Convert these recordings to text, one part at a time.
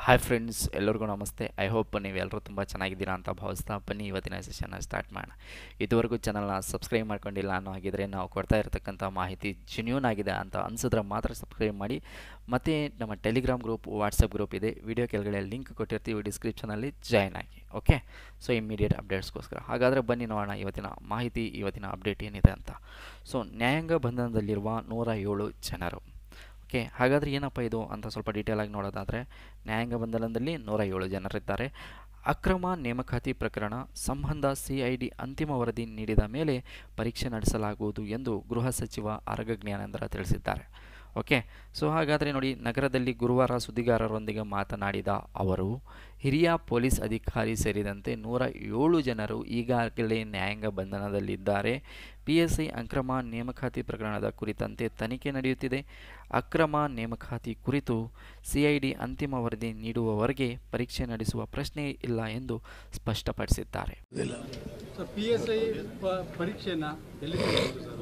hi friends ಎಲ್ಲರಿಗೂ ನಮಸ್ತೆ I hope ನೀವೆಲ್ಲರೂ ತುಂಬ ಚೆನ್ನಾಗಿದ್ದೀರಾ ಅಂತ ಭಾವಿಸ್ತಾ ಬನ್ನಿ ಇವತ್ತಿನ ಸೆಷನ್ನ ಸ್ಟಾರ್ಟ್ ಮಾಡೋಣ ಇದುವರೆಗೂ ಚಾನಲ್ನ ಸಬ್ಸ್ಕ್ರೈಬ್ ಮಾಡ್ಕೊಂಡಿಲ್ಲ ಅನ್ನೋ ಹಾಗಿದ್ರೆ ನಾವು ಕೊಡ್ತಾ ಇರತಕ್ಕಂಥ ಮಾಹಿತಿ ಜೆನ್ಯೂನ್ ಆಗಿದೆ ಅಂತ ಅನಿಸಿದ್ರೆ ಮಾತ್ರ ಸಬ್ಸ್ಕ್ರೈಬ್ ಮಾಡಿ ಮತ್ತು ನಮ್ಮ ಟೆಲಿಗ್ರಾಮ್ ಗ್ರೂಪ್ ವಾಟ್ಸಪ್ ಗ್ರೂಪ್ ಇದೆ ವಿಡಿಯೋ ಕೆಳಗಡೆ ಲಿಂಕ್ ಕೊಟ್ಟಿರ್ತೀವಿ ಡಿಸ್ಕ್ರಿಪ್ಷನಲ್ಲಿ ಜಾಯ್ನ್ ಆಗಿ ಓಕೆ ಸೊ ಇಮ್ಮಿಡಿಯೇಟ್ ಅಪ್ಡೇಟ್ಸ್ಗೋಸ್ಕರ ಹಾಗಾದರೆ ಬನ್ನಿ ನೋಡೋಣ ಇವತ್ತಿನ ಮಾಹಿತಿ ಇವತ್ತಿನ ಅಪ್ಡೇಟ್ ಏನಿದೆ ಅಂತ ಸೊ ನ್ಯಾಯಾಂಗ ಬಂಧನದಲ್ಲಿರುವ ನೂರ ಏಳು ಜನರು ಓಕೆ ಹಾಗಾದರೆ ಏನಪ್ಪ ಇದು ಅಂತ ಸ್ವಲ್ಪ ಡೀಟೇಲಾಗಿ ನೋಡೋದಾದರೆ ನ್ಯಾಯಾಂಗ ಬಂಧನದಲ್ಲಿ ನೂರ ಏಳು ಜನರಿದ್ದಾರೆ ಅಕ್ರಮ ನೇಮಕಾತಿ ಪ್ರಕರಣ ಸಂಬಂಧ ಸಿಐಡಿ ಅಂತಿಮ ವರದಿ ನೀಡಿದ ಮೇಲೆ ಪರೀಕ್ಷೆ ನಡೆಸಲಾಗುವುದು ಎಂದು ಗೃಹ ಸಚಿವ ಆರಗ ಜ್ಞಾನೇಂದ್ರ ತಿಳಿಸಿದ್ದಾರೆ ಓಕೆ ಸೊ ಹಾಗಾದರೆ ನೋಡಿ ನಗರದಲ್ಲಿ ಗುರುವಾರ ಸುದ್ದಿಗಾರರೊಂದಿಗೆ ಮಾತನಾಡಿದ ಅವರು ಹಿರಿಯ ಪೊಲೀಸ್ ಅಧಿಕಾರಿ ಸೇರಿದಂತೆ ನೂರ ಏಳು ಜನರು ಈಗಾಗಲೇ ನ್ಯಾಯಾಂಗ ಬಂಧನದಲ್ಲಿದ್ದಾರೆ ಪಿ ಎಸ್ ಐ ಅಕ್ರಮ ನೇಮಕಾತಿ ಪ್ರಕರಣದ ಕುರಿತಂತೆ ತನಿಖೆ ನಡೆಯುತ್ತಿದೆ ಅಕ್ರಮ ನೇಮಕಾತಿ ಕುರಿತು ಸಿಐಡಿ ಅಂತಿಮ ವರದಿ ನೀಡುವವರೆಗೆ ಪರೀಕ್ಷೆ ನಡೆಸುವ ಪ್ರಶ್ನೆ ಇಲ್ಲ ಎಂದು ಸ್ಪಷ್ಟಪಡಿಸಿದ್ದಾರೆ ಸರ್ ಪಿ ಎಸ್ ಐ ಪರೀಕ್ಷೆನ ಎಲ್ಲಿ ನಡೆಯೋದು ಸರ್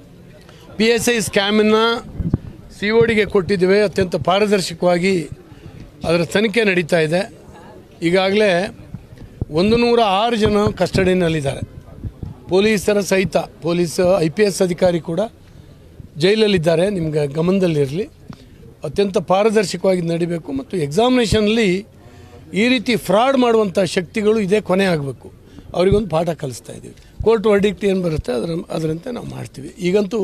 ಪಿ ಎಸ್ ಐ ಸ್ಕ್ಯಾಮನ್ನು ಸಿ ಒ ಡಿಗೆ ಕೊಟ್ಟಿದ್ದೇವೆ ಅತ್ಯಂತ ಪಾರದರ್ಶಕವಾಗಿ ಅದರ ತನಿಖೆ ನಡೀತಾ ಇದೆ ಈಗಾಗಲೇ ಒಂದು ನೂರ ಆರು ಜನ ಕಸ್ಟಡಿನಲ್ಲಿದ್ದಾರೆ ಪೊಲೀಸರ ಸಹಿತ ಪೊಲೀಸ್ ಐ ಪಿ ಎಸ್ ಅಧಿಕಾರಿ ಕೂಡ ಜೈಲಲ್ಲಿದ್ದಾರೆ ನಿಮಗೆ ಗಮನದಲ್ಲಿರಲಿ ಅತ್ಯಂತ ಪಾರದರ್ಶಕವಾಗಿ ನಡಿಬೇಕು ಮತ್ತು ಎಕ್ಸಾಮಿನೇಷನಲ್ಲಿ ಈ ರೀತಿ ಫ್ರಾಡ್ ಮಾಡುವಂಥ ಶಕ್ತಿಗಳು ಇದೇ ಕೊನೆ ಆಗಬೇಕು ಅವರಿಗೊಂದು ಪಾಠ ಕಲಿಸ್ತಾ ಇದ್ದೀವಿ ಕೋರ್ಟ್ ವರ್ಡಿಕ್ಟ್ ಏನು ಬರುತ್ತೆ ಅದರ ಅದರಂತೆ ನಾವು ಮಾಡ್ತೀವಿ ಈಗಂತೂ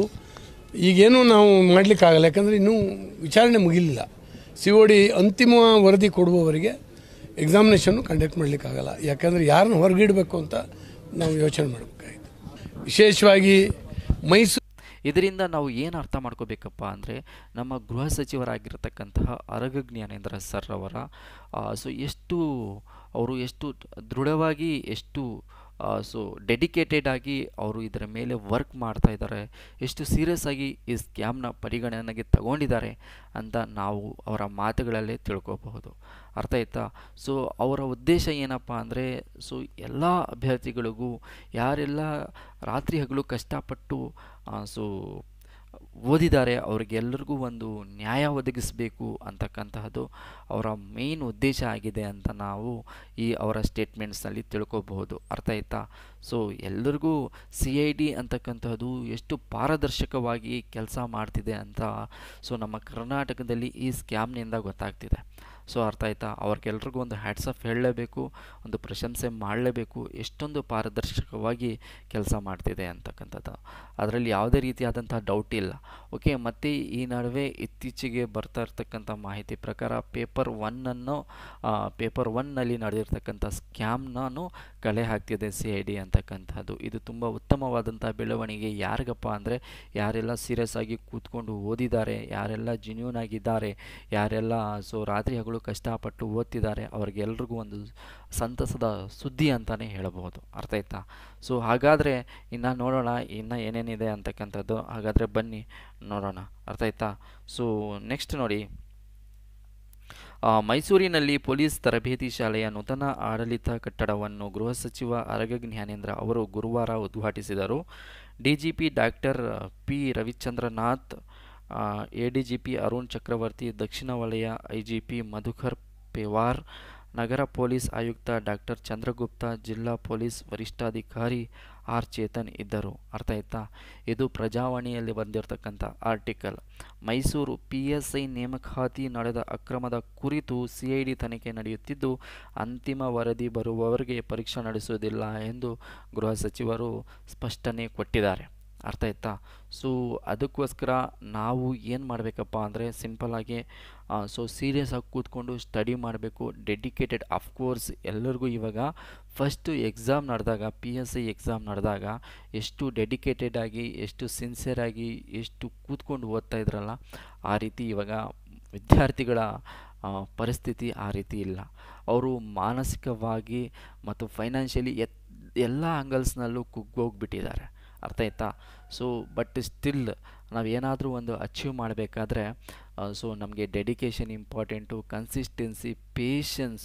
ಈಗೇನು ನಾವು ಮಾಡಲಿಕ್ಕಾಗಲ್ಲ ಯಾಕಂದರೆ ಇನ್ನೂ ವಿಚಾರಣೆ ಮುಗಿಲಿಲ್ಲ ಸಿ ಒ ಡಿ ಅಂತಿಮ ವರದಿ ಕೊಡುವವರಿಗೆ ಎಕ್ಸಾಮಿನೇಷನ್ನು ಕಂಡಕ್ಟ್ ಮಾಡಲಿಕ್ಕಾಗಲ್ಲ ಯಾಕಂದರೆ ಯಾರನ್ನ ಹೊರಗಿಡಬೇಕು ಅಂತ ನಾವು ಯೋಚನೆ ಮಾಡಬೇಕಾಗಿತ್ತು ವಿಶೇಷವಾಗಿ ಮೈಸೂರು ಇದರಿಂದ ನಾವು ಏನು ಅರ್ಥ ಮಾಡ್ಕೋಬೇಕಪ್ಪ ಅಂದರೆ ನಮ್ಮ ಗೃಹ ಸಚಿವರಾಗಿರ್ತಕ್ಕಂತಹ ಅರಗ ಜ್ಞಾನೇಂದ್ರ ಸರ್ ಅವರ ಸೊ ಎಷ್ಟು ಅವರು ಎಷ್ಟು ದೃಢವಾಗಿ ಎಷ್ಟು ಸೊ ಡೆಡಿಕೇಟೆಡ್ ಆಗಿ ಅವರು ಇದರ ಮೇಲೆ ವರ್ಕ್ ಮಾಡ್ತಾ ಇದ್ದಾರೆ ಎಷ್ಟು ಸೀರಿಯಸ್ ಆಗಿ ಈ ಸ್ಕ್ಯಾಮ್ನ ಪರಿಗಣನೆಗೆ ತಗೊಂಡಿದ್ದಾರೆ ಅಂತ ನಾವು ಅವರ ಮಾತುಗಳಲ್ಲೇ ತಿಳ್ಕೋಬಹುದು ಅರ್ಥ ಆಯ್ತಾ ಸೊ ಅವರ ಉದ್ದೇಶ ಏನಪ್ಪ ಅಂದರೆ ಸೊ ಎಲ್ಲ ಅಭ್ಯರ್ಥಿಗಳಿಗೂ ಯಾರೆಲ್ಲ ರಾತ್ರಿ ಹಗಲು ಕಷ್ಟಪಟ್ಟು ಸೊ ಓದಿದ್ದಾರೆ ಅವ್ರಿಗೆಲ್ಲರಿಗೂ ಒಂದು ನ್ಯಾಯ ಒದಗಿಸಬೇಕು ಅಂತಕ್ಕಂತಹದ್ದು ಅವರ ಮೇನ್ ಉದ್ದೇಶ ಆಗಿದೆ ಅಂತ ನಾವು ಈ ಅವರ ಸ್ಟೇಟ್ಮೆಂಟ್ಸ್ನಲ್ಲಿ ತಿಳ್ಕೊಬಹುದು ಅರ್ಥ ಆಯ್ತಾ ಸೊ ಎಲ್ಲರಿಗೂ ಸಿ ಐ ಡಿ ಅಂತಕ್ಕಂತಹದ್ದು ಎಷ್ಟು ಪಾರದರ್ಶಕವಾಗಿ ಕೆಲಸ ಮಾಡ್ತಿದೆ ಅಂತ ಸೊ ನಮ್ಮ ಕರ್ನಾಟಕದಲ್ಲಿ ಈ ಸ್ಕ್ಯಾಮ್ನಿಂದ ಗೊತ್ತಾಗ್ತಿದೆ ಸೊ ಅರ್ಥ ಆಯ್ತಾ ಅವ್ರಿಗೆಲ್ರಿಗೂ ಒಂದು ಹ್ಯಾಟ್ಸ್ ಆಫ್ ಹೇಳಲೇಬೇಕು ಒಂದು ಪ್ರಶಂಸೆ ಮಾಡಲೇಬೇಕು ಎಷ್ಟೊಂದು ಪಾರದರ್ಶಕವಾಗಿ ಕೆಲಸ ಮಾಡ್ತಿದೆ ಅಂತಕ್ಕಂಥದ್ದು ಅದರಲ್ಲಿ ಯಾವುದೇ ರೀತಿಯಾದಂಥ ಡೌಟ್ ಇಲ್ಲ ಓಕೆ ಮತ್ತು ಈ ನಡುವೆ ಇತ್ತೀಚೆಗೆ ಬರ್ತಾ ಇರ್ತಕ್ಕಂಥ ಮಾಹಿತಿ ಪ್ರಕಾರ ಪೇಪರ್ ಒನ್ನನ್ನು ಪೇಪರ್ ಒನ್ನಲ್ಲಿ ನಡೆದಿರ್ತಕ್ಕಂಥ ಸ್ಕ್ಯಾಮ್ನೂ ಕಲೆ ಹಾಕ್ತಿದೆ ಸಿ ಐ ಡಿ ಅಂತಕ್ಕಂಥದ್ದು ಇದು ತುಂಬ ಉತ್ತಮವಾದಂಥ ಬೆಳವಣಿಗೆ ಯಾರಿಗಪ್ಪ ಅಂದರೆ ಯಾರೆಲ್ಲ ಸೀರಿಯಸ್ ಆಗಿ ಕೂತ್ಕೊಂಡು ಓದಿದ್ದಾರೆ ಯಾರೆಲ್ಲ ಜಿನ್ಯೂನ್ ಆಗಿದ್ದಾರೆ ಯಾರೆಲ್ಲ ಸೊ ರಾತ್ರಿ ಹಗಲು ಕಷ್ಟಪಟ್ಟು ಓದ್ತಿದ್ದಾರೆ ಅವ್ರಿಗೆಲ್ರಿಗೂ ಒಂದು ಸಂತಸದ ಸುದ್ದಿ ಅಂತಲೇ ಹೇಳಬಹುದು ಅರ್ಥ ಆಯ್ತಾ ಸೊ ಹಾಗಾದರೆ ಇನ್ನು ನೋಡೋಣ ಇನ್ನು ಏನೇನಿದೆ ಅಂತಕ್ಕಂಥದ್ದು ಹಾಗಾದರೆ ಬನ್ನಿ ನೋಡೋಣ ಅರ್ಥ ಆಯ್ತಾ ಸೊ ನೆಕ್ಸ್ಟ್ ನೋಡಿ ಮೈಸೂರಿನಲ್ಲಿ ಪೊಲೀಸ್ ತರಬೇತಿ ಶಾಲೆಯ ನೂತನ ಆಡಳಿತ ಕಟ್ಟಡವನ್ನು ಗೃಹ ಸಚಿವ ಅರಗ ಜ್ಞಾನೇಂದ್ರ ಅವರು ಗುರುವಾರ ಉದ್ಘಾಟಿಸಿದರು DGP doctor P Ravichandranath A D G P Arun Chakravarthy ದಕ್ಷಿಣ ವಲಯ I G P Madhukar Pewar ನಗರ ಪೊಲೀಸ್ ಆಯುಕ್ತ ಡಾಕ್ಟರ್ ಚಂದ್ರಗುಪ್ತ ಜಿಲ್ಲಾ ಪೊಲೀಸ್ ವರಿಷ್ಠಾಧಿಕಾರಿ ಆರ್ ಚೇತನ್ ಇದ್ದರು ಅರ್ಥ ಆಯ್ತಾ ಇದು ಪ್ರಜಾವಾಣಿಯಲ್ಲಿ ಬಂದಿರತಕ್ಕಂಥ article Mysuru P S I ನೇಮಕಾತಿ ನಡೆದ ಅಕ್ರಮದ ಕುರಿತು ಸಿ ಐ ಡಿ ತನಿಖೆ ನಡೆಯುತ್ತಿದ್ದು ಅಂತಿಮ ವರದಿ ಬರುವವರೆಗೆ ಪರೀಕ್ಷೆ ನಡೆಸುವುದಿಲ್ಲ ಎಂದು ಗೃಹ ಸಚಿವರು ಸ್ಪಷ್ಟನೆ ಕೊಟ್ಟಿದ್ದಾರೆ ಅರ್ಥ ಆಯ್ತಾ ಸೊ ಅದಕ್ಕೋಸ್ಕರ ನಾವು ಏನು ಮಾಡಬೇಕಪ್ಪ ಅಂದರೆ ಸಿಂಪಲ್ಲಾಗಿ ಸೊ ಸೀರಿಯಸ್ ಆಗಿ ಕೂತ್ಕೊಂಡು ಸ್ಟಡಿ ಮಾಡಬೇಕು ಡೆಡಿಕೇಟೆಡ್ ಅಫ್ಕೋರ್ಸ್ ಎಲ್ಲರಿಗೂ ಇವಾಗ ಫಸ್ಟು ಎಕ್ಸಾಮ್ ನಡೆದಾಗ ಪಿ ಎಸ್ ಐ ಎಕ್ಸಾಮ್ ನಡೆದಾಗ ಎಷ್ಟು ಡೆಡಿಕೇಟೆಡ್ ಆಗಿ ಎಷ್ಟು ಸಿನ್ಸಿಯರ್ ಆಗಿ ಎಷ್ಟು ಕೂತ್ಕೊಂಡು ಓದ್ತಾ ಇದ್ರಲ್ಲ ಆ ರೀತಿ ಇವಾಗ ವಿದ್ಯಾರ್ಥಿಗಳ ಪರಿಸ್ಥಿತಿ ಆ ರೀತಿ ಇಲ್ಲ ಅವರು ಮಾನಸಿಕವಾಗಿ ಮತ್ತು ಫೈನಾನ್ಷಿಯಲಿ ಎತ್ ಎಲ್ಲ ಆ್ಯಂಗಲ್ಸ್ನಲ್ಲೂ ಕುಗ್ಗೋಗ್ಬಿಟ್ಟಿದ್ದಾರೆ ಅರ್ಥ ಆಯ್ತಾ ಸೊ ಬಟ್ ಸ್ಟಿಲ್ ನಾವೇನಾದರೂ ಒಂದು ಅಚೀವ್ ಮಾಡಬೇಕಾದ್ರೆ ಸೊ ನಮಗೆ ಡೆಡಿಕೇಶನ್ ಇಂಪಾರ್ಟೆಂಟು ಕನ್ಸಿಸ್ಟೆನ್ಸಿ ಪೇಷನ್ಸು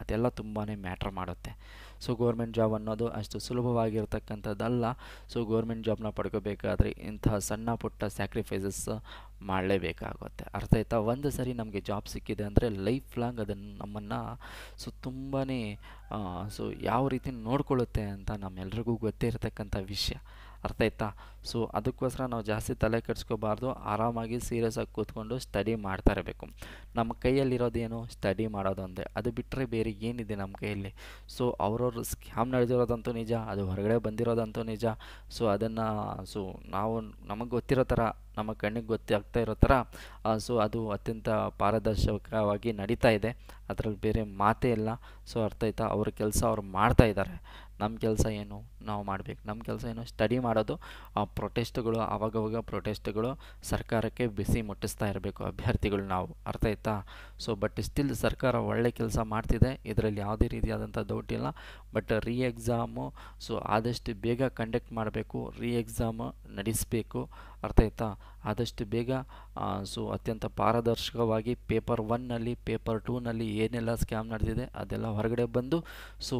ಅದೆಲ್ಲ ತುಂಬಾ ಮ್ಯಾಟ್ರ್ ಮಾಡುತ್ತೆ ಸೊ ಗೌರ್ಮೆಂಟ್ ಜಾಬ್ ಅನ್ನೋದು ಅಷ್ಟು ಸುಲಭವಾಗಿರ್ತಕ್ಕಂಥದ್ದಲ್ಲ ಸೊ ಗೌರ್ಮೆಂಟ್ ಜಾಬ್ನ ಪಡ್ಕೋಬೇಕಾದ್ರೆ ಇಂತಹ ಸಣ್ಣ ಪುಟ್ಟ ಸ್ಯಾಕ್ರಿಫೈಸಸ್ ಮಾಡಲೇಬೇಕಾಗುತ್ತೆ ಅರ್ಥ ಆಯ್ತಾ ಒಂದು ಸರಿ ನಮಗೆ ಜಾಬ್ ಸಿಕ್ಕಿದೆ ಅಂದರೆ ಲೈಫ್ ಲಾಂಗ್ ಅದನ್ನು ನಮ್ಮನ್ನು ಸೊ ತುಂಬಾ ಸೊ ಯಾವ ರೀತಿ ನೋಡ್ಕೊಳ್ಳುತ್ತೆ ಅಂತ ನಮ್ಮೆಲ್ರಿಗೂ ಗೊತ್ತೇ ಇರತಕ್ಕಂಥ ವಿಷಯ ಅರ್ಥ ಆಯ್ತಾ ಸೊ ಅದಕ್ಕೋಸ್ಕರ ನಾವು ಜಾಸ್ತಿ ತಲೆ ಕೆಡಿಸ್ಕೋಬಾರ್ದು ಆರಾಮಾಗಿ ಸೀರಿಯಸ್ ಆಗಿ ಕೂತ್ಕೊಂಡು ಸ್ಟಡಿ ಮಾಡ್ತಾ ಇರಬೇಕು ನಮ್ಮ ಕೈಯಲ್ಲಿರೋದೇನು ಸ್ಟಡಿ ಮಾಡೋದೊಂದೇ ಅದು ಬಿಟ್ಟರೆ ಬೇರೆ ಏನಿದೆ ನಮ್ಮ ಕೈಯಲ್ಲಿ ಸೊ ಅವ್ರವ್ರ ಸ್ಕ್ಯಾಮ್ ನಡೆದಿರೋದಂತೂ ನಿಜ ಅದು ಹೊರಗಡೆ ಬಂದಿರೋದಂತೂ ನಿಜ ಸೊ ಅದನ್ನು ಸೊ ನಾವು ನಮಗೆ ಗೊತ್ತಿರೋ ಥರ ನಮ್ಮ ಕಣ್ಣಿಗೆ ಗೊತ್ತಾಗ್ತಾ ಇರೋ ಥರ ಸೊ ಅದು ಅತ್ಯಂತ ಪಾರದರ್ಶಕವಾಗಿ ನಡೀತಾ ಇದೆ ಅದರಲ್ಲಿ ಬೇರೆ ಮಾತೇ ಇಲ್ಲ ಸೊ ಅರ್ಥ ಆಯ್ತಾ ಅವ್ರ ಕೆಲಸ ಅವ್ರು ಮಾಡ್ತಾ ಇದ್ದಾರೆ ನಮ್ಮ ಕೆಲಸ ಏನು ನಾವು ಮಾಡಬೇಕು ನಮ್ಮ ಕೆಲಸ ಏನು ಸ್ಟಡಿ ಮಾಡೋದು ಆ ಪ್ರೊಟೆಸ್ಟ್ಗಳು ಆವಾಗವಾಗ ಪ್ರೊಟೆಸ್ಟ್ಗಳು ಸರ್ಕಾರಕ್ಕೆ ಬಿಸಿ ಮುಟ್ಟಿಸ್ತಾ ಇರಬೇಕು ಅಭ್ಯರ್ಥಿಗಳು ನಾವು ಅರ್ಥ ಆಯ್ತಾ ಸೊ ಬಟ್ ಸ್ಟಿಲ್ ಸರ್ಕಾರ ಒಳ್ಳೆ ಕೆಲಸ ಮಾಡ್ತಿದೆ ಇದರಲ್ಲಿ ಯಾವುದೇ ರೀತಿಯಾದಂಥ ಡೌಟ್ ಇಲ್ಲ ಬಟ್ ರೀ ಎಕ್ಸಾಮು ಸೊ ಆದಷ್ಟು ಬೇಗ ಕಂಡಕ್ಟ್ ಮಾಡಬೇಕು ರೀ ಎಕ್ಸಾಮ್ ನಡೆಸಬೇಕು ಅರ್ಥ ಆಯ್ತಾ ಆದಷ್ಟು ಬೇಗ ಸೊ ಅತ್ಯಂತ ಪಾರದರ್ಶಕವಾಗಿ ಪೇಪರ್ ಒನ್ನಲ್ಲಿ ಪೇಪರ್ ಟೂನಲ್ಲಿ ಏನೆಲ್ಲ ಸ್ಕ್ಯಾಮ್ ನಡೆದಿದೆ ಅದೆಲ್ಲ ಹೊರಗಡೆ ಬಂದು ಸೊ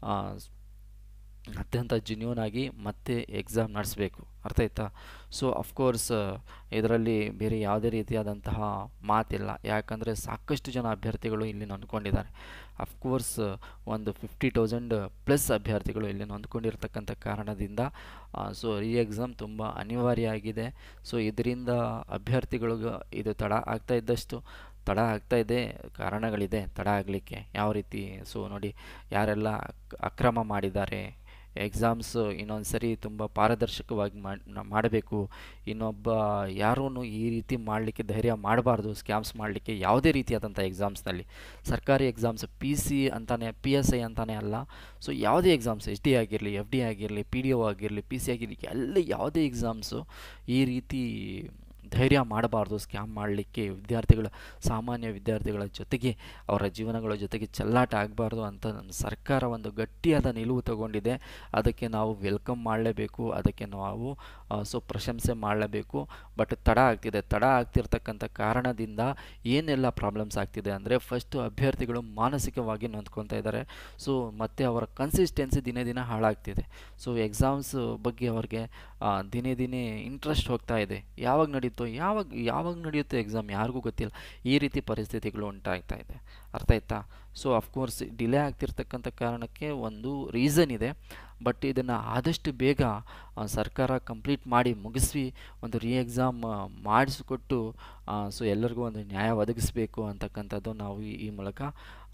ಅತ್ಯಂತ ಜೆನ್ಯೂನ್ ಆಗಿ ಮತ್ತೆ ಎಕ್ಸಾಮ್ ನಡೆಸಬೇಕು ಅರ್ಥ ಆಯ್ತಾ ಸೊ ಅಫ್ಕೋರ್ಸ್ ಇದರಲ್ಲಿ ಬೇರೆ ಯಾವುದೇ ರೀತಿಯಾದಂತಹ ಮಾತಿಲ್ಲ ಯಾಕಂದರೆ ಸಾಕಷ್ಟು ಜನ ಅಭ್ಯರ್ಥಿಗಳು ಇಲ್ಲಿ ನೊಂದ್ಕೊಂಡಿದ್ದಾರೆ ಅಫ್ಕೋರ್ಸ್ ಒಂದು ಫಿಫ್ಟಿ ತೌಸಂಡ್ ಪ್ಲಸ್ ಅಭ್ಯರ್ಥಿಗಳು ಇಲ್ಲಿ ನೊಂದ್ಕೊಂಡಿರ್ತಕ್ಕಂಥ ಕಾರಣದಿಂದ ಸೊ ಈ ಎಕ್ಸಾಮ್ ತುಂಬ ಅನಿವಾರ್ಯ ಆಗಿದೆ ಸೊ ಇದರಿಂದ ಅಭ್ಯರ್ಥಿಗಳಿಗೂ ಇದು ತಡ ಆಗ್ತಾ ಇದ್ದಷ್ಟು ತಡ ಆಗ್ತಾ ಇದೆ ಕಾರಣಗಳಿದೆ ತಡ ಆಗಲಿಕ್ಕೆ ಯಾವ ರೀತಿ ಸೊ ನೋಡಿ ಯಾರೆಲ್ಲ ಅಕ್ರಮ ಮಾಡಿದ್ದಾರೆ ಎಕ್ಸಾಮ್ಸ್ ಇನ್ನೊಂದು ಸರಿ ತುಂಬ ಪಾರದರ್ಶಕವಾಗಿ ಮಾಡಬೇಕು ಇನ್ನೊಬ್ಬ ಯಾರೂ ಈ ರೀತಿ ಮಾಡಲಿಕ್ಕೆ ಧೈರ್ಯ ಮಾಡಬಾರ್ದು ಸ್ಕ್ಯಾಮ್ಸ್ ಮಾಡಲಿಕ್ಕೆ ಯಾವುದೇ ರೀತಿಯಾದಂಥ ಎಕ್ಸಾಮ್ಸ್ನಲ್ಲಿ ಸರ್ಕಾರಿ ಎಕ್ಸಾಮ್ಸ್ ಪಿ ಸಿ ಅಂತಾನೆ ಪಿ ಎಸ್ ಐ ಅಂತಾನೆ ಅಲ್ಲ ಸೊ ಯಾವುದೇ ಎಕ್ಸಾಮ್ಸ್ ಎಚ್ ಡಿ ಆಗಿರಲಿ ಎಫ್ ಡಿ ಆಗಿರಲಿ ಪಿ ಡಿ ಒ ಆಗಿರಲಿ ಪಿ ಸಿ ಆಗಿರಲಿ ಎಲ್ಲ ಯಾವುದೇ ಎಕ್ಸಾಮ್ಸು ಈ ರೀತಿ ಧೈರ್ಯ ಮಾಡಬಾರ್ದು ಸ್ಕ್ಯಾಮ್ ಮಾಡಲಿಕ್ಕೆ ವಿದ್ಯಾರ್ಥಿಗಳ ಸಾಮಾನ್ಯ ವಿದ್ಯಾರ್ಥಿಗಳ ಜೊತೆಗೆ ಅವರ ಜೀವನಗಳ ಜೊತೆಗೆ ಚೆಲ್ಲಾಟ ಆಗಬಾರ್ದು ಅಂತ ನಮ್ಮ ಸರ್ಕಾರ ಒಂದು ಗಟ್ಟಿಯಾದ ನಿಲುವು ತಗೊಂಡಿದೆ ಅದಕ್ಕೆ ನಾವು ವೆಲ್ಕಮ್ ಮಾಡಲೇಬೇಕು ಅದಕ್ಕೆ ನಾವು ಸೊ ಪ್ರಶಂಸೆ ಮಾಡಲೇಬೇಕು ಬಟ್ ತಡ ಆಗ್ತಿದೆ ತಡ ಆಗ್ತಿರ್ತಕ್ಕಂಥ ಕಾರಣದಿಂದ ಏನೆಲ್ಲ ಪ್ರಾಬ್ಲಮ್ಸ್ ಆಗ್ತಿದೆ ಅಂದರೆ ಫಸ್ಟು ಅಭ್ಯರ್ಥಿಗಳು ಮಾನಸಿಕವಾಗಿ ನೊಂದ್ಕೊತಾ ಇದ್ದಾರೆ ಸೊ ಮತ್ತು ಅವರ ಕನ್ಸಿಸ್ಟೆನ್ಸಿ ದಿನೇ ದಿನ ಹಾಳಾಗ್ತಿದೆ ಸೊ ಎಕ್ಸಾಮ್ಸ್ ಬಗ್ಗೆ ಅವ್ರಿಗೆ ದಿನೇ ದಿನೇ ಇಂಟ್ರೆಸ್ಟ್ ಹೋಗ್ತಾ ಇದೆ ಯಾವಾಗ ನಡೀತೋ ಯಾವಾಗ ಯಾವಾಗ ನಡೆಯುತ್ತೆ ಎಕ್ಸಾಮ್ ಯಾರಿಗೂ ಗೊತ್ತಿಲ್ಲ ಈ ರೀತಿ ಪರಿಸ್ಥಿತಿಗಳು ಉಂಟಾಗ್ತಾ ಇದೆ ಅರ್ಥ ಆಯ್ತಾ ಸೊ ಅಫ್ಕೋರ್ಸ್ ಡಿಲೇ ಆಗ್ತಿರ್ತಕ್ಕಂಥ ಕಾರಣಕ್ಕೆ ಒಂದು ರೀಸನ್ ಇದೆ ಬಟ್ ಇದನ್ನು ಆದಷ್ಟು ಬೇಗ ಸರ್ಕಾರ ಕಂಪ್ಲೀಟ್ ಮಾಡಿ ಮುಗಿಸಿ ಒಂದು ರೀ ಎಕ್ಸಾಮ್ ಮಾಡಿಸಿಕೊಟ್ಟು ಸೊ ಎಲ್ಲರಿಗೂ ಒಂದು ನ್ಯಾಯ ಒದಗಿಸಬೇಕು ಅಂತಕ್ಕಂಥದ್ದು ನಾವು ಈ ಮೂಲಕ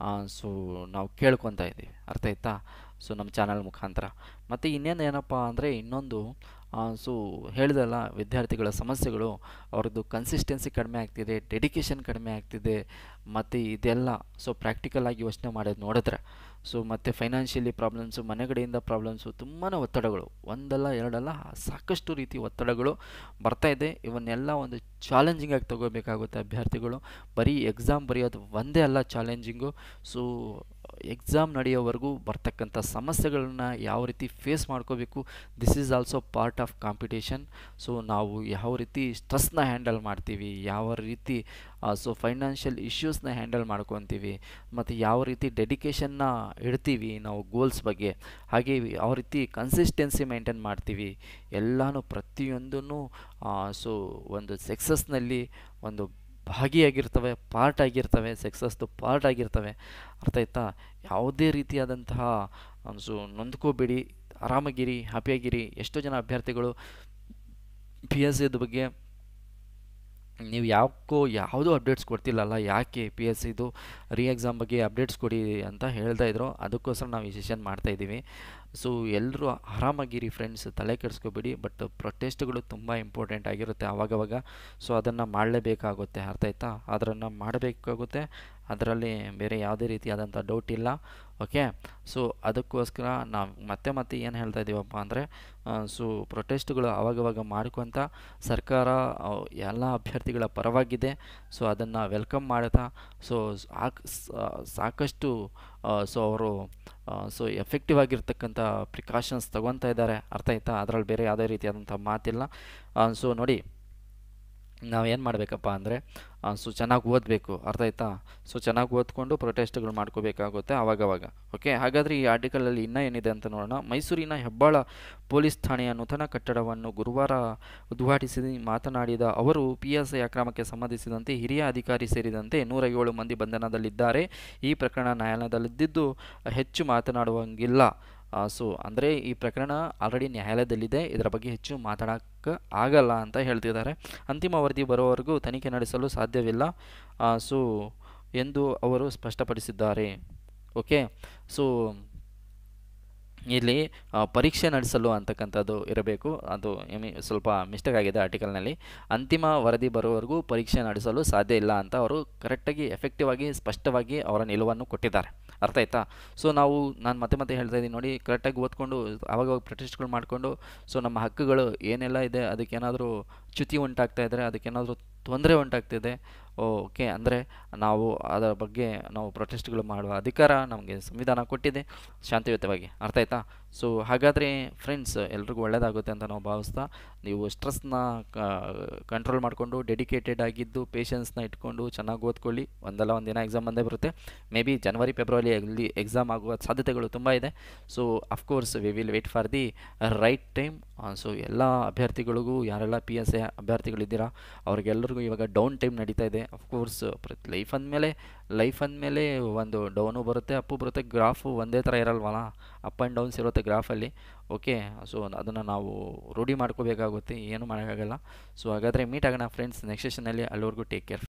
ಸೊ ನಾವು ಕೇಳ್ಕೊತಾ ಇದ್ದೀವಿ ಅರ್ಥ ಆಯ್ತಾ ಸೊ ನಮ್ಮ ಚಾನಲ್ ಮುಖಾಂತರ ಮತ್ತು ಇನ್ನೇನು ಏನಪ್ಪ ಅಂದರೆ ಇನ್ನೊಂದು ಸೊ ಹೇಳಿದಲ್ಲ ವಿದ್ಯಾರ್ಥಿಗಳ ಸಮಸ್ಯೆಗಳು ಅವ್ರದ್ದು ಕನ್ಸಿಸ್ಟೆನ್ಸಿ ಕಡಿಮೆ ಆಗ್ತಿದೆ ಡೆಡಿಕೇಶನ್ ಕಡಿಮೆ ಆಗ್ತಿದೆ ಮತ್ತು ಇದೆಲ್ಲ ಸೊ ಪ್ರಾಕ್ಟಿಕಲಾಗಿ ಯೋಚನೆ ಮಾಡೋದು ನೋಡಿದ್ರೆ ಸೊ ಮತ್ತು ಫೈನಾನ್ಷಿಯಲಿ ಪ್ರಾಬ್ಲಮ್ಸು ಮನೆಗಡೆಯಿಂದ ಪ್ರಾಬ್ಲಮ್ಸು ತುಂಬಾ ಒತ್ತಡಗಳು ಒಂದಲ್ಲ ಎರಡಲ್ಲ ಸಾಕಷ್ಟು ರೀತಿ ಒತ್ತಡಗಳು ಬರ್ತಾ ಇದೆ ಇವನ್ನೆಲ್ಲ ಒಂದು ಚಾಲೆಂಜಿಂಗಾಗಿ ತಗೋಬೇಕಾಗುತ್ತೆ ಅಭ್ಯರ್ಥಿಗಳು ಬರೀ ಎಕ್ಸಾಮ್ ಬರೆಯೋದು ಒಂದೇ ಅಲ್ಲ ಚಾಲೆಂಜಿಂಗು ಸೊ ಎಕ್ಸಾಮ್ ನಡೆಯೋವರೆಗೂ ಬರ್ತಕ್ಕಂಥ ಸಮಸ್ಯೆಗಳನ್ನ ಯಾವ ರೀತಿ ಫೇಸ್ ಮಾಡ್ಕೋಬೇಕು this is also part of competition so ನಾವು ಯಾವ ರೀತಿ ಸ್ಟ್ರೆಸ್ನ ಹ್ಯಾಂಡಲ್ ಮಾಡ್ತೀವಿ ಯಾವ ರೀತಿ ಸೊ ಫೈನಾನ್ಷಿಯಲ್ ಇಶ್ಯೂಸ್ನ ಹ್ಯಾಂಡಲ್ ಮಾಡ್ಕೊತೀವಿ ಮತ್ತು ಯಾವ ರೀತಿ ಡೆಡಿಕೇಶನ್ನ ಇಡ್ತೀವಿ ನಾವು ಗೋಲ್ಸ್ ಬಗ್ಗೆ ಹಾಗೆ ಯಾವ ರೀತಿ ಕನ್ಸಿಸ್ಟೆನ್ಸಿ ಮೇಂಟೈನ್ ಮಾಡ್ತೀವಿ ಎಲ್ಲನೂ ಪ್ರತಿಯೊಂದೂ ಸೊ ಒಂದು ಸಕ್ಸಸ್ನಲ್ಲಿ ಒಂದು ಭಾಗಿಯಾಗಿರ್ತವೆ ಪಾರ್ಟ್ ಆಗಿರ್ತವೆ ಸಕ್ಸಸ್ದು ಪಾರ್ಟ್ ಆಗಿರ್ತವೆ ಅರ್ಥ ಆಯ್ತಾ ಯಾವುದೇ ರೀತಿಯಾದಂತಹ ಸೊ ನೊಂದ್ಕೋಬೇಡಿ ಆರಾಮಾಗಿರಿ ಹ್ಯಾಪಿಯಾಗಿರಿ ಎಷ್ಟೋ ಜನ ಅಭ್ಯರ್ಥಿಗಳು ಪಿ ಎಸ್ ಸಿದ ಬಗ್ಗೆ ನೀವು ಯಾಕೋ ಯಾವುದೂ ಅಪ್ಡೇಟ್ಸ್ ಕೊಡ್ತಿಲ್ಲಲ್ಲ ಯಾಕೆ ಪಿ ಎಸ್ ಸಿದು ರೀ ಎಕ್ಸಾಮ್ ಬಗ್ಗೆ ಅಪ್ಡೇಟ್ಸ್ ಕೊಡಿ ಅಂತ ಹೇಳ್ತಾ ಇದ್ರು ಅದಕ್ಕೋಸ್ಕರ ನಾವು ಈ ಸೆಷನ್ ಮಾಡ್ತಾಯಿದ್ದೀವಿ ಸೊ ಎಲ್ಲರೂ ಆರಾಮಾಗಿರಿ ಫ್ರೆಂಡ್ಸ್ ತಲೆ ಕೆಡಿಸ್ಕೋಬೇಡಿ ಬಟ್ ಪ್ರೊಟೆಸ್ಟ್ಗಳು ತುಂಬ ಇಂಪಾರ್ಟೆಂಟ್ ಆಗಿರುತ್ತೆ ಆವಾಗವಾಗ ಸೊ ಅದನ್ನು ಮಾಡಲೇಬೇಕಾಗುತ್ತೆ ಅರ್ಥ ಆಯ್ತಾ ಅದನ್ನು ಮಾಡಬೇಕಾಗುತ್ತೆ ಅದರಲ್ಲಿ ಬೇರೆ ಯಾವುದೇ ರೀತಿಯಾದಂಥ ಡೌಟ್ ಇಲ್ಲ ಓಕೆ ಸೊ ಅದಕ್ಕೋಸ್ಕರ ನಾವು ಮತ್ತೆ ಮತ್ತೆ ಏನು ಹೇಳ್ತಾ ಇದ್ದೀವಪ್ಪ ಅಂದರೆ ಸೊ ಪ್ರೊಟೆಸ್ಟ್ಗಳು ಅವಾಗವಾಗ ಮಾಡ್ಕೊತ ಸರ್ಕಾರ ಎಲ್ಲ ಅಭ್ಯರ್ಥಿಗಳ ಪರವಾಗಿದೆ ಸೊ ಅದನ್ನು ವೆಲ್ಕಮ್ ಮಾಡ್ತಾ ಸೊ ಸಾಕಷ್ಟು ಸೊ ಅವರು ಸೊ ಎಫೆಕ್ಟಿವ್ ಆಗಿರ್ತಕ್ಕಂಥ ಪ್ರಿಕಾಷನ್ಸ್ ತೊಗೊತಾ ಇದ್ದಾರೆ ಅರ್ಥ ಆಯ್ತಾ ಅದರಲ್ಲಿ ಬೇರೆ ಯಾವುದೇ ರೀತಿಯಾದಂಥ ಮಾತಿಲ್ಲ ಸೊ ನೋಡಿ ನಾವೇನು ಮಾಡಬೇಕಪ್ಪ ಅಂದರೆ ಸೊ ಚೆನ್ನಾಗಿ ಓದಬೇಕು ಅರ್ಥ ಆಯ್ತಾ ಸೊ ಚೆನ್ನಾಗಿ ಓದ್ಕೊಂಡು ಪ್ರೊಟೆಸ್ಟ್ಗಳು ಮಾಡ್ಕೋಬೇಕಾಗುತ್ತೆ ಆವಾಗವಾಗ ಓಕೆ ಹಾಗಾದರೆ ಈ ಆರ್ಟಿಕಲಲ್ಲಿ ಇನ್ನೂ ಏನಿದೆ ಅಂತ ನೋಡೋಣ ಮೈಸೂರಿನ ಹೆಬ್ಬಾಳ ಪೊಲೀಸ್ ಠಾಣೆಯ ನೂತನ ಕಟ್ಟಡವನ್ನು ಗುರುವಾರ ಉದ್ಘಾಟಿಸಿ ಮಾತನಾಡಿದ ಅವರು ಪಿ ಎಸ್ ಐ ಅಕ್ರಮಕ್ಕೆ ಸಂಬಂಧಿಸಿದಂತೆ ಹಿರಿಯ ಅಧಿಕಾರಿ ಸೇರಿದಂತೆ ನೂರ ಏಳು ಮಂದಿ ಬಂಧನದಲ್ಲಿದ್ದಾರೆ ಈ ಪ್ರಕರಣ ನ್ಯಾಯಾಲಯದಲ್ಲಿದ್ದು ಹೆಚ್ಚು ಮಾತನಾಡುವಂಗಿಲ್ಲ ಸೊ ಅಂದರೆ ಈ ಪ್ರಕರಣ ಆಲ್ರೆಡಿ ನ್ಯಾಯಾಲಯದಲ್ಲಿದೆ ಇದರ ಬಗ್ಗೆ ಹೆಚ್ಚು ಮಾತಾಡೋಕ್ಕೆ ಆಗಲ್ಲ ಅಂತ ಹೇಳ್ತಿದ್ದಾರೆ ಅಂತಿಮ ವರದಿ ಬರೋವರೆಗೂ ತನಿಖೆ ನಡೆಸಲು ಸಾಧ್ಯವಿಲ್ಲ ಸೊ ಎಂದು ಅವರು ಸ್ಪಷ್ಟಪಡಿಸಿದ್ದಾರೆ ಓಕೆ ಸೊ ಇಲ್ಲಿ ಆ, ಪರೀಕ್ಷೆ ನಡೆಸಲು ಅಂತಕ್ಕಂಥದ್ದು ಇರಬೇಕು ಅದು ಎಮಿ ಸ್ವಲ್ಪ ಮಿಸ್ಟೇಕ್ ಆಗಿದೆ ಆರ್ಟಿಕಲ್ನಲ್ಲಿ ಅಂತಿಮ ವರದಿ ಬರುವವರೆಗೂ ಪರೀಕ್ಷೆ ನಡೆಸಲು ಸಾಧ್ಯ ಇಲ್ಲ ಅಂತ ಅವರು ಕರೆಕ್ಟಾಗಿ ಎಫೆಕ್ಟಿವ್ ಆಗಿ ಸ್ಪಷ್ಟವಾಗಿ ಅವರ ನಿಲುವನ್ನು ಕೊಟ್ಟಿದ್ದಾರೆ ಅರ್ಥ ಆಯ್ತಾ ಸೊ ನಾವು ನಾನು ಮತ್ತೆ ಮತ್ತೆ ಹೇಳ್ತಾ ಇದ್ದೀನಿ ನೋಡಿ ಕರೆಕ್ಟಾಗಿ ಓದ್ಕೊಂಡು ಆವಾಗವಾಗ ಪ್ರೊಟೆಸ್ಟ್ಗಳು ಮಾಡಿಕೊಂಡು ಸೊ ನಮ್ಮ ಹಕ್ಕುಗಳು ಏನೆಲ್ಲ ಇದೆ ಅದಕ್ಕೇನಾದರೂ ಚ್ಯುತಿ ಉಂಟಾಗ್ತಾ ಇದ್ದರೆ ಅದಕ್ಕೇನಾದರೂ ತೊಂದರೆ ಉಂಟಾಗ್ತಿದೆ ಓಕೆ ಅಂದರೆ ನಾವು ಅದರ ಬಗ್ಗೆ ನಾವು ಪ್ರೊಟೆಸ್ಟ್ಗಳು ಮಾಡುವ ಅಧಿಕಾರ ನಮಗೆ ಸಂವಿಧಾನ ಕೊಟ್ಟಿದೆ ಶಾಂತಿಯುತವಾಗಿ ಅರ್ಥ ಆಯ್ತಾ ಸೊ ಹಾಗಾದರೆ ಫ್ರೆಂಡ್ಸ್ ಎಲ್ರಿಗೂ ಒಳ್ಳೆಯದಾಗುತ್ತೆ ಅಂತ ನಾವು ಭಾವಿಸ್ತಾ ನೀವು ಸ್ಟ್ರೆಸ್ನ ಕಂಟ್ರೋಲ್ ಮಾಡಿಕೊಂಡು ಡೆಡಿಕೇಟೆಡ್ ಆಗಿದ್ದು ಪೇಷನ್ಸ್ನ ಇಟ್ಕೊಂಡು ಚೆನ್ನಾಗಿ ಓದ್ಕೊಳ್ಳಿ ಒಂದಲ್ಲ ಒಂದು ದಿನ ಎಕ್ಸಾಮ್ ಬಂದೇ ಬರುತ್ತೆ ಮೇ ಬಿ ಜನವರಿ ಫೆಬ್ರವರಿ ಅಲ್ಲಿ ಎಕ್ಸಾಮ್ ಆಗುವ ಸಾಧ್ಯತೆಗಳು ತುಂಬ ಇದೆ so of course we will wait for the right time so ಎಲ್ಲ ಅಭ್ಯರ್ಥಿಗಳಿಗೂ ಯಾರೆಲ್ಲ ಪಿ ಎಸ್ ಎ ಅಭ್ಯರ್ಥಿಗಳಿದ್ದೀರಾ ಅವ್ರಿಗೆಲ್ಲರಿಗೂ ಇವಾಗ ಡೌನ್ ಟೈಮ್ ನಡೀತಾ ಇದೆ ಅಫ್ಕೋರ್ಸ್ ಪ್ರತಿ ಲೈಫ್ ಅಂದಮೇಲೆ ಲೈಫ್ ಅಂದಮೇಲೆ ಒಂದು ಡೌನು ಬರುತ್ತೆ ಅಪ್ಪು ಬರುತ್ತೆ ಗ್ರಾಫು ಒಂದೇ ಥರ ಇರಲ್ವಲ್ಲ ಅಪ್ ಆ್ಯಂಡ್ ಡೌನ್ಸ್ ಇರುತ್ತೆ ಗ್ರಾಫಲ್ಲಿ ಓಕೆ ಸೊ ಅದನ್ನು ನಾವು ರೂಢಿ ಮಾಡ್ಕೋಬೇಕಾಗುತ್ತೆ ಏನು ಮಾಡೋಕ್ಕಾಗಲ್ಲ ಸೊ ಹಾಗಾದರೆ ಮೀಟ್ ಆಗೋಣ ಫ್ರೆಂಡ್ಸ್ ನೆಕ್ಸ್ಟ್ ಸೆಷನಲ್ಲಿ ಅಲ್ಲಿವರೆಗೂ ಟೇಕ್ ಕೇರ್